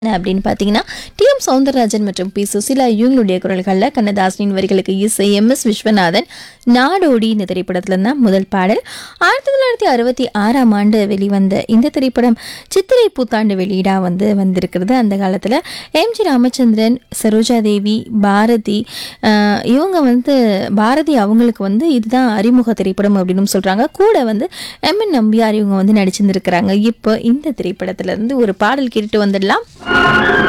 என்ன அப்படின்னு பார்த்தீங்கன்னா டி எம் சௌந்தரராஜன் மற்றும் பி சுசிலா இவங்களுடைய குரல்களில் கண்ணதாசனின் வரிகளுக்கு இசை எம் எஸ் விஸ்வநாதன் நாடோடி இந்த திரைப்படத்துல தான் முதல் பாடல் ஆயிரத்தி தொள்ளாயிரத்தி அறுபத்தி ஆறாம் ஆண்டு வெளிவந்த இந்த திரைப்படம் சித்திரை புத்தாண்டு வெளியீடாக வந்து வந்திருக்கிறது அந்த காலத்தில் எம் ஜி ராமச்சந்திரன் சரோஜா தேவி பாரதி ஆஹ், இவங்க வந்து பாரதி அவங்களுக்கு வந்து இதுதான் அறிமுக திரைப்படம் அப்படின்னு சொல்கிறாங்க கூட வந்து எம் என் நம்பியார் இவங்க வந்து நடிச்சிருந்துருக்கிறாங்க இப்போ இந்த திரைப்படத்துல இருந்து ஒரு பாடல் கேட்டுட்டு வந்துடலாம்